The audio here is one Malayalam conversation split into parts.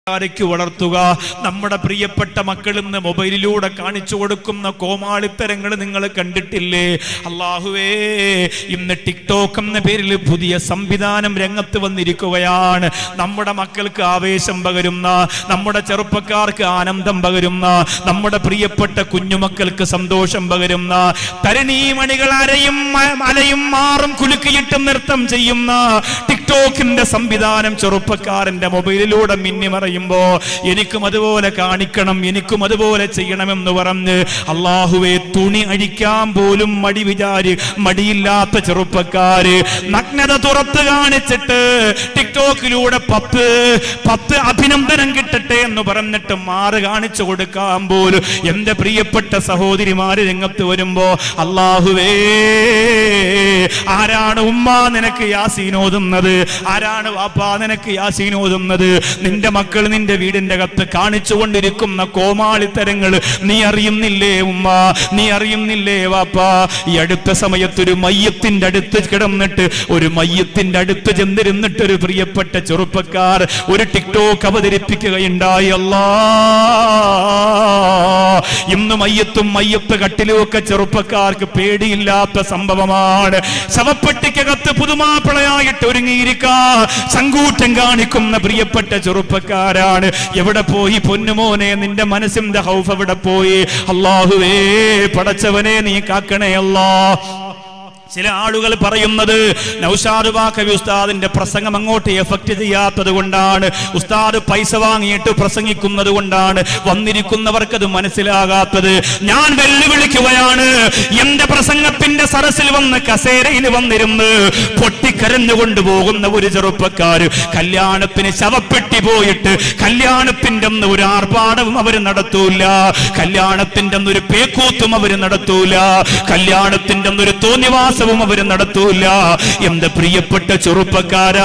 ആരയ്ക്ക് വളർത്തുക നമ്മുടെ പ്രിയപ്പെട്ട മക്കൾ ഇന്ന് മൊബൈലിലൂടെ കാണിച്ചു കൊടുക്കുന്ന കോമാളിത്തരങ്ങൾ നിങ്ങൾ കണ്ടിട്ടില്ലേ അള്ളാഹുവേ ഇന്ന് ടിക്ടോക്ക് എന്ന പേരിൽ പുതിയ സംവിധാനം രംഗത്ത് വന്നിരിക്കുകയാണ് നമ്മുടെ മക്കൾക്ക് ആവേശം പകരുന്ന നമ്മുടെ ചെറുപ്പക്കാർക്ക് ആനന്ദം പകരുന്ന നമ്മുടെ പ്രിയപ്പെട്ട കുഞ്ഞുമക്കൾക്ക് സന്തോഷം പകരുന്ന തരണീമണികൾ അരയും മ- അലയും മാറും കുലുക്കിയിട്ടും നൃത്തം ചെയ്യുന്ന ടിക്ടോക്കിന്റെ സംവിധാനം ചെറുപ്പക്കാരന്റെ മൊബൈലിലൂടെ മിന്നി മറയുമ്പോ എനിക്കും അതുപോലെ കാണിക്കണം എനിക്കും അതുപോലെ ചെയ്യണമെന്ന് പറഞ്ഞ് അള്ളാഹുവെ തുണി അഴിക്കാൻ പോലും മടി വിചാരി മടിയില്ലാത്ത ചെറുപ്പക്കാര് നഗ്നത തുറത്ത് കാണിച്ചിട്ട് ടിക്ടോക്കിലൂടെ പത്ത് പത്ത് അഭിനന്ദനം കിട്ടട്ടെ എന്ന് പറഞ്ഞിട്ട് മാറ് കാണിച്ചു കൊടുക്കാൻ പോലും എന്റെ പ്രിയപ്പെട്ട സഹോദരിമാര് രംഗത്ത് വരുമ്പോ അള്ളാഹുവേ ആരാണ് ഉമ്മ നിനക്ക് യാസീൻ ഓതുന്നത് ആരാണ് വാപ്പ നിനക്ക് യാസീൻ ഓതുന്നത് നിന്റെ മക്കൾ നിന്റെ വീടിന്റെ അകത്ത് കാണിച്ചു കൊണ്ടിരിക്കുന്ന കോമാളിത്തരങ്ങൾ നീ അറിയുന്നില്ലേ ഉമ്മ നീ അറിയുന്നില്ലേ വാപ്പ ഈ അടുത്ത സമയത്ത് ഒരു മയ്യത്തിന്റെ അടുത്ത് കിടന്നിട്ട് ഒരു മയ്യത്തിന്റെ അടുത്ത് ചെന്നിരുന്നിട്ട് ഒരു പ്രിയപ്പെട്ട ചെറുപ്പക്കാർ ഒരു ടിക്ടോക്ക് അവതരിപ്പിക്കുകയുണ്ടായി അല്ലാ ഇന്ന് മയ്യത്തും മയ്യത്ത് കട്ടിലും ഒക്കെ ചെറുപ്പക്കാർക്ക് പേടിയില്ലാത്ത സംഭവമാണ് ശവപ്പെട്ടിക്കകത്ത് പുതുമാപ്പിളയായിട്ട് ഒരുങ്ങിയിരിക്കാ ചങ്കൂറ്റം കാണിക്കുന്ന പ്രിയപ്പെട്ട ചെറുപ്പക്കാരാണ് എവിടെ പോയി പൊന്നുമോനെ നിന്റെ മനസ്സിന്റെ ഹൗഫ് എവിടെ പോയി അള്ളാഹുവേ പടച്ചവനെ നീ കാക്കണേ അല്ലാ ചില ആളുകൾ പറയുന്നത് നൗഷാദ് ബാക്കവി ഉസ്താദിന്റെ പ്രസംഗം അങ്ങോട്ട് എഫക്ട് ചെയ്യാത്തത് കൊണ്ടാണ് ഉസ്താദ് പൈസ വാങ്ങിയിട്ട് പ്രസംഗിക്കുന്നത് കൊണ്ടാണ് വന്നിരിക്കുന്നവർക്ക് അത് മനസ്സിലാകാത്തത് ഞാൻ വെല്ലുവിളിക്കുകയാണ് എന്റെ പ്രസംഗത്തിന്റെ സരസിൽ വന്ന് കസേരയിൽ വന്നിരുന്ന് പൊട്ടിക്കരഞ്ഞുകൊണ്ട് പോകുന്ന ഒരു ചെറുപ്പക്കാര് കല്യാണത്തിന് ശവപ്പെട്ടി പോയിട്ട് കല്യാണത്തിന്റെ അന്ന് ഒരു ആർഭാടവും അവര് നടത്തൂല കല്യാണത്തിന്റെ അന്ന് ഒരു പേക്കൂത്തും അവര് നടത്തൂല കല്യാണത്തിന്റെ അന്ന് ഒരു തോന്നിവാസവും അവര് നടത്തൂല എന്റെ പ്രിയപ്പെട്ട ചെറുപ്പക്കാരാ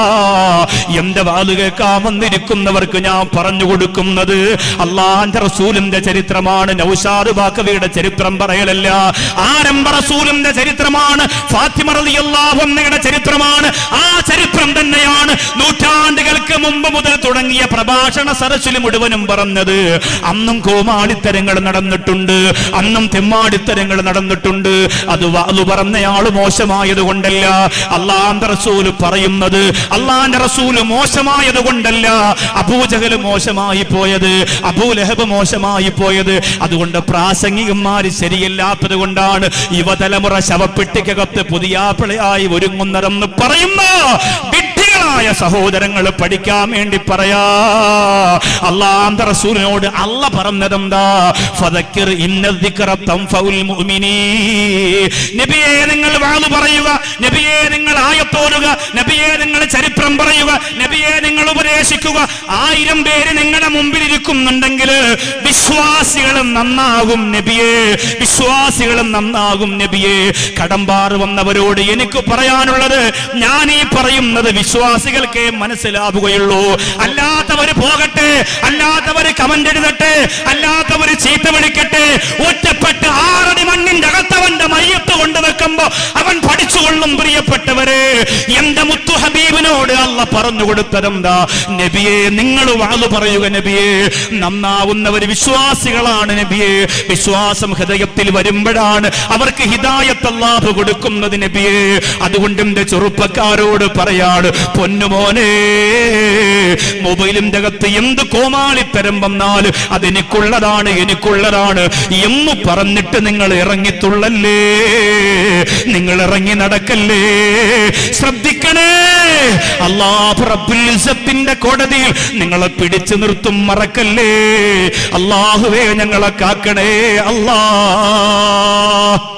എന്റെ വാല് കേൾക്കാൻ വന്നിരിക്കുന്നവർക്ക് ഞാൻ പറഞ്ഞു കൊടുക്കുന്നത് അള്ളാന്റെ റസൂലിന്റെ ചരിത്രമാണ് നൗഷാദ് ബാക്കവിയുടെ ചരിത്രം പറയലല്ല ആരംഭ റസൂലിന്റെ ചരിത്രമാണ് ഫാത്തിമ റളിയല്ലാഹുഅൻഹയുടെ ചരിത്രമാണ് ആ ചരിത്രം തന്നെയാണ് നൂറ്റാണ്ടുകൾക്ക് മുമ്പ് മുതൽ തുടങ്ങിയ പ്രഭാഷണ സരസിൽ മുഴുവനും പറഞ്ഞത് അന്നും കോമാളിത്തരങ്ങൾ നടന്നിട്ടുണ്ട് അന്നും തെമ്മാടിത്തരങ്ങൾ നടന്നിട്ടുണ്ട് അത് അത് പറഞ്ഞയാള് മോശമായത് കൊണ്ടല്ല അള്ളാന്റെ റസൂല് പറയുന്നത് അള്ളാന്റെ റസൂല് മോശമായത് കൊണ്ടല്ല അബൂജഹല് മോശമായി പോയത് അബൂലഹബ് മോശമായി പോയത് അതുകൊണ്ട് പ്രാസംഗികന്മാര് ശരിയല്ലാത്തത് കൊണ്ടാണ് യുവതലമുറ ശവപ്പെട്ടിക്കകത്ത് പുതിയ പിളയായി ഒരുങ്ങുന്നതെന്ന് പറയുന്ന വിഡ്ഢികളായ സഹോദരങ്ങൾ പഠിക്കാൻ വേണ്ടി പറയാ അള്ളാന്റെ റസൂലിനോട് അല്ല പറഞ്ഞതെന്താ ഫദക്കിർ ഇന്ന ദിക്റ തൻഫഉൽ മുഅ്മിനീൻ നബിയെ നിങ്ങൾ വാള് പറയുക നബിയെ നിങ്ങൾ ആയത്തോടുക നബിയെ നിങ്ങൾ ചരിത്രം പറയുക നബിയെ നിങ്ങൾ ഉപദേശിക്കുക ആയിരം പേര് നിങ്ങളുടെ മുമ്പിൽ ഇരിക്കുന്നുണ്ടെങ്കിൽ വിശ്വാസികൾ നന്നാകും നബിയെ വിശ്വാസികൾ നന്നാകും നബിയെ കടമ്പാറ് വന്നവരോട് എനിക്ക് പറയാനുള്ളത് ഞാൻ ഈ പറയുന്നത് വിശ്വാസികൾക്കേ മനസ്സിലാവുകയുള്ളൂ അല്ലാത്തവര് പോകട്ടെ അല്ലാത്തവര് കമന്റ് എഴുതട്ടെ അല്ലാത്തവര് ചീത്ത വിളിക്കട്ടെ ഒറ്റപ്പെട്ട് ആറടി മണ്ണിന്റെ അകത്തവന്റെ മയ്യത്ത് കൊണ്ട് വെക്കുമ്പോ അവൻ പഠിച്ചുകൊള്ളും പ്രിയപ്പെട്ടവരെ എന്റെ മുത്തു ഹബീബിനോട് അല്ല പറഞ്ഞു കൊടുത്തതെന്താ നബിയെ നിങ്ങൾ വാളു പറയുക നബിയെ നന്നാവുന്നവര് വിശ്വാസികളാണ് നബിയെ വിശ്വാസം ഹൃദയത്തിൽ വരുമ്പോഴാണ് അവർക്ക് ഹിദായത്ത് അല്ലാഹു കൊടുക്കുന്നത് നബിയെ അതുകൊണ്ട് എന്റെ ചെറുപ്പക്കാരോട് പറയാണ് പൊന്നുമോനെ മൊബൈലിന്റെ അകത്ത് എന്ത് കോമാളിത്തരം വന്നാൽ അതെനിക്കുള്ളതാണ് എനിക്കുള്ളതാണ് എന്ന് പറഞ്ഞിട്ട് നിങ്ങൾ ഇറങ്ങിത്തുള്ളല്ലേ നിങ്ങൾ ഇറങ്ങി നടക്കല്ലേ ശ്രദ്ധിക്കണേ അള്ളാഹു റബ്ബുൽ ഇസ്സത്തിന്റെ കോടതിയിൽ നിങ്ങളെ പിടിച്ചു നിർത്തും മറക്കല്ലേ അള്ളാഹുവേ ഞങ്ങളെ കാക്കണേ അല്ലാ